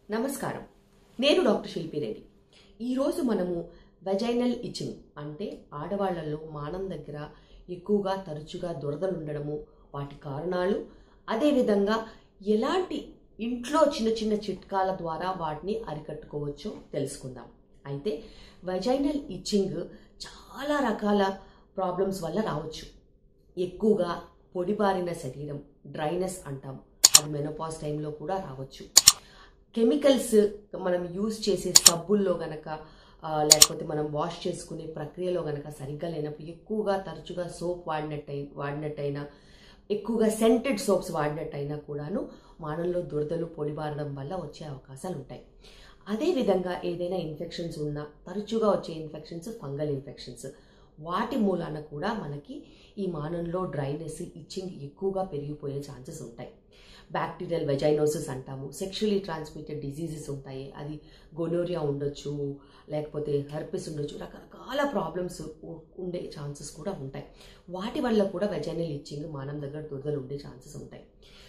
నమస్కారం నేను డాక్టర్ శిల్పిరెడ్డి ఈరోజు మనము వెజైనల్ ఇచ్చింగ్ అంటే ఆడవాళ్లలో మానం దగ్గర ఎక్కువగా తరచుగా దురదలు ఉండడము వాటి కారణాలు అదేవిధంగా ఎలాంటి ఇంట్లో చిన్న చిన్న చిట్కాల ద్వారా వాటిని అరికట్టుకోవచ్చో తెలుసుకుందాం అయితే వెజైనల్ ఇచ్చింగ్ చాలా రకాల ప్రాబ్లమ్స్ వల్ల రావచ్చు ఎక్కువగా పొడిబారిన శరీరం డ్రైనెస్ అంటాం అది మెనోపాజ్ టైంలో కూడా రావచ్చు కెమికల్స్ మనం యూజ్ చేసే సబ్బుల్లో గనక ఆ, లేకపోతే మనం వాష్ చేసుకునే ప్రక్రియలో గనక సరిగ్గా లేనప్పుడు ఎక్కువగా తరచుగా సోప్ వాడినట్టయి వాడినట్టయినా ఎక్కువగా సెంటెడ్ సోప్స్ వాడినట్టయినా కూడాను మానంలో దురదలు పొడిబారడం వల్ల వచ్చే అవకాశాలు ఉంటాయి అదేవిధంగా ఏదైనా ఇన్ఫెక్షన్స్ ఉన్నా తరచుగా వచ్చే ఇన్ఫెక్షన్స్ ఫంగల్ ఇన్ఫెక్షన్స్ వాటి మూలాన కూడా మనకి ఈ మానంలో డ్రైనెస్ ఇచ్చింగ్ ఎక్కువగా పెరిగిపోయే ఛాన్సెస్ ఉంటాయి బ్యాక్టీరియల్ వెజైనోసిస్ అంటాము సెక్షువలీ ట్రాన్స్మిటెడ్ డిసీజెస్ ఉంటాయి అది గొనోరియా ఉండొచ్చు లేకపోతే హెర్పిస్ ఉండొచ్చు రకరకాల ప్రాబ్లమ్స్ ఉండే ఛాన్సెస్ కూడా ఉంటాయి వాటి వల్ల కూడా వెజైనల్ ఇచ్చింగ్ మానం దగ్గర దురదలు ఉండే ఛాన్సెస్ ఉంటాయి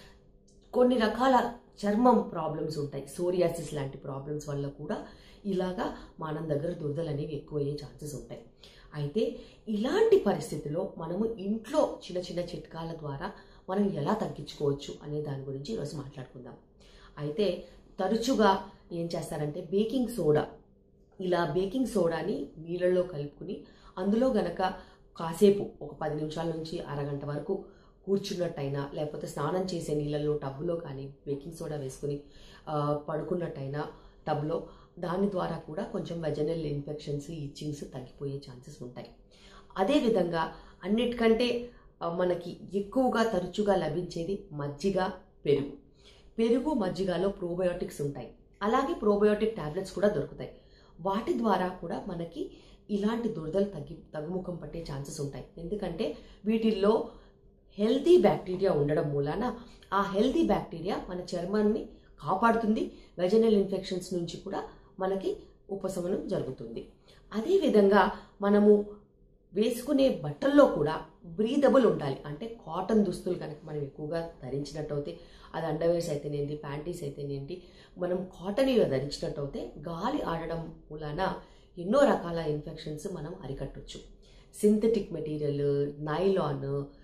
కొన్ని రకాల చర్మం ప్రాబ్లమ్స్ ఉంటాయి సోరియాసిస్ లాంటి ప్రాబ్లమ్స్ వల్ల కూడా ఇలాగా మానం దగ్గర దురదలు అనేవి ఎక్కువయ్యే ఛాన్సెస్ ఉంటాయి అయితే ఇలాంటి పరిస్థితిలో మనము ఇంట్లో చిన్న చిన్న చిట్కాల ద్వారా మనం ఎలా తగ్గించుకోవచ్చు అనే దాని గురించి ఈరోజు మాట్లాడుకుందాం అయితే తరచుగా ఏం చేస్తారంటే బేకింగ్ సోడా ఇలా బేకింగ్ సోడాని నీళ్ళల్లో కలుపుకుని అందులో గనక కాసేపు ఒక పది నిమిషాల నుంచి అరగంట వరకు కూర్చున్నట్టయినా లేకపోతే స్నానం చేసే నీళ్ళల్లో టబ్లో కానీ బేకింగ్ సోడా వేసుకుని ఆ, పడుకున్నట్టయినా టబ్లో దాని ద్వారా కూడా కొంచెం వెజనల్ ఇన్ఫెక్షన్స్ ఇచ్చింగ్స్ తగ్గిపోయే ఛాన్సెస్ ఉంటాయి అదేవిధంగా అన్నిటికంటే ఆ, మనకి ఎక్కువగా తరచుగా లభించేది మజ్జిగ పెరుగు పెరుగు మజ్జిగలో ప్రోబయోటిక్స్ ఉంటాయి అలాగే ప్రోబయోటిక్ టాబ్లెట్స్ కూడా దొరుకుతాయి వాటి ద్వారా కూడా మనకి ఇలాంటి దురదలు తగ్గి తగ్గుముఖం పట్టే ఛాన్సెస్ ఉంటాయి ఎందుకంటే వీటిల్లో హెల్తీ బ్యాక్టీరియా ఉండడం మూలాన ఆ హెల్తీ బ్యాక్టీరియా మన చర్మాన్ని కాపాడుతుంది వెజనల్ ఇన్ఫెక్షన్స్ నుంచి కూడా మనకి ఉపశమనం జరుగుతుంది అదేవిధంగా మనము వేసుకునే బట్టల్లో కూడా బ్రీదబుల్ ఉండాలి అంటే కాటన్ దుస్తులు కనుక మనం ఎక్కువగా ధరించినట్టు అయితే అది అండర్వేర్స్ అయితేనేంటి ప్యాంటీస్ అయితేనేంటి మనం కాటన్ ధరించినట్టు అయితే గాలి ఆడడం మూలాన ఎన్నో రకాల ఇన్ఫెక్షన్స్ మనం అరికట్టొచ్చు సింథటిక్ మెటీరియల్ నైలాన్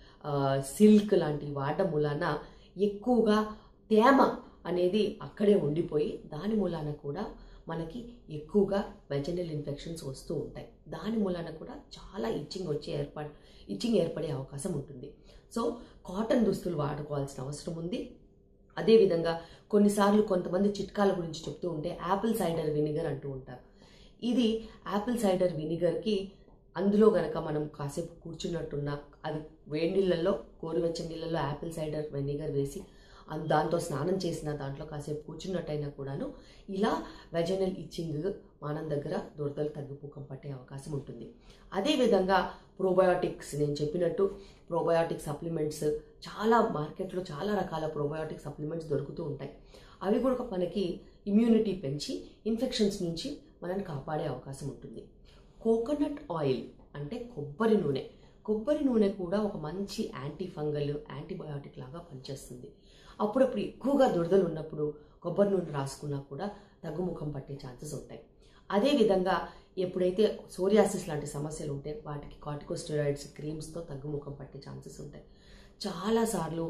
సిల్క్ లాంటివి వాడడం మూలాన ఎక్కువగా తేమ అనేది అక్కడే ఉండిపోయి దాని మూలాన కూడా మనకి ఎక్కువగా వెజనల్ ఇన్ఫెక్షన్స్ వస్తూ ఉంటాయి దాని మూలాన కూడా చాలా ఇచ్చింగ్ వచ్చే ఏర్పాటు ఇచ్చింగ్ ఏర్పడే అవకాశం ఉంటుంది సో కాటన్ దుస్తులు వాడుకోవాల్సిన అవసరం ఉంది అదేవిధంగా కొన్నిసార్లు కొంతమంది చిట్కాల గురించి చెప్తూ ఉంటే యాపిల్ సైడర్ వినిగర్ అంటూ ఉంటారు ఇది యాపిల్ సైడర్ వినిగర్కి అందులో గనక మనం కాసేపు కూర్చున్నట్టున్న అది వేడి నీళ్ళల్లో గోరువెచ్చని నీళ్ళల్లో యాపిల్ సైడర్ వెనిగర్ వేసి అన్- దాంతో స్నానం చేసిన దాంట్లో కాసేపు కూర్చున్నట్టయినా కూడాను ఇలా వెజనల్ ఇచ్చింగ్ మానం దగ్గర దురదలు తగ్గిపోకం పట్టే అవకాశం ఉంటుంది అదేవిధంగా ప్రోబయోటిక్స్ నేను చెప్పినట్టు ప్రోబయోటిక్ సప్లిమెంట్స్ చాలా మార్కెట్లో చాలా రకాల ప్రోబయోటిక్ సప్లిమెంట్స్ దొరుకుతూ ఉంటాయి అవి కూడా మనకి ఇమ్యూనిటీ పెంచి ఇన్ఫెక్షన్స్ నుంచి మనల్ని కాపాడే అవకాశం ఉంటుంది కోకోనట్ ఆయిల్ అంటే కొబ్బరి నూనె కొబ్బరి నూనె కూడా ఒక మంచి యాంటీ ఫంగల్ యాంటీబయాటిక్ లాగా పనిచేస్తుంది అప్పుడప్పుడు ఎక్కువగా దురదలు ఉన్నప్పుడు కొబ్బరి నూనె రాసుకున్నా కూడా తగ్గుముఖం పట్టే ఛాన్సెస్ ఉంటాయి అదేవిధంగా ఎప్పుడైతే సోరియాసిస్ లాంటి సమస్యలు ఉంటే వాటికి కార్టికోస్టెరాయిడ్స్ క్రీమ్స్తో తగ్గుముఖం పట్టే ఛాన్సెస్ ఉంటాయి చాలాసార్లు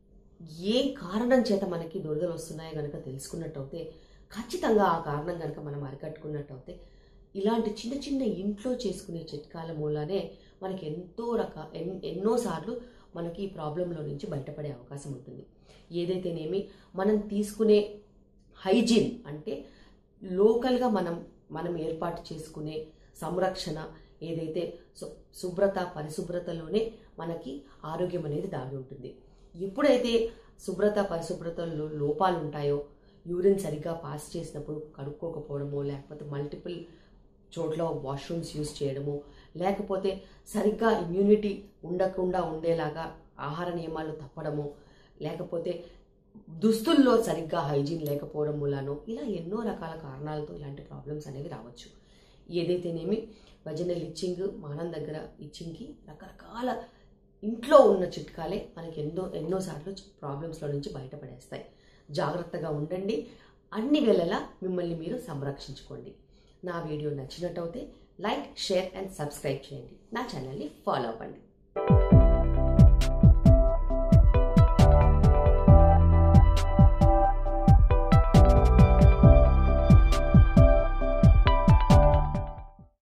ఏ కారణం చేత మనకి దురదలు వస్తున్నాయో కనుక తెలుసుకున్నట్టయితే ఖచ్చితంగా ఆ కారణం కనుక మనం అరికట్టుకున్నట్టయితే ఇలాంటి చిన్న చిన్న ఇంట్లో చేసుకునే చిట్కాల మూలానే మనకి ఎంతో రక ఎన్- ఎన్నోసార్లు మనకి ఈ ప్రాబ్లంలో నుంచి బయటపడే అవకాశం ఉంటుంది ఏదైతేనేమి మనం తీసుకునే హైజీన్ అంటే లోకల్గా మనం మనం ఏర్పాటు చేసుకునే సంరక్షణ ఏదైతే శు- శుభ్రత పరిశుభ్రతలోనే మనకి ఆరోగ్యం అనేది దాగి ఉంటుంది ఎప్పుడైతే శుభ్రత పరిశుభ్రతలో లోపాలు ఉంటాయో యూరిన్ సరిగ్గా పాస్ చేసినప్పుడు కడుక్కోకపోవడమో లేకపోతే మల్టిపుల్ చోట్ల వాష్రూమ్స్ యూస్ చేయడము లేకపోతే సరిగ్గా ఇమ్యూనిటీ ఉండకుండా ఉండేలాగా ఆహార నియమాలు తప్పడము లేకపోతే దుస్తుల్లో సరిగ్గా హైజీన్ లేకపోవడం మూలానో ఇలా ఎన్నో రకాల కారణాలతో ఇలాంటి ప్రాబ్లమ్స్ అనేవి రావచ్చు ఏదైతేనేమి వజనల్ ఇచ్చింగ్ మానం దగ్గర ఇచ్చింగ్కి రకరకాల ఇంట్లో ఉన్న చిట్కాలే మనకి ఎన్నో ఎన్నోసార్లు ప్రాబ్లమ్స్లో నుంచి బయటపడేస్తాయి జాగ్రత్తగా ఉండండి అన్ని వేళలా మిమ్మల్ని మీరు సంరక్షించుకోండి నా వీడియో నచ్చినట్టయితే లైక్ షేర్ అండ్ సబ్స్క్రైబ్ చేయండి నా ఛానల్ని ఫాలో అవ్వండి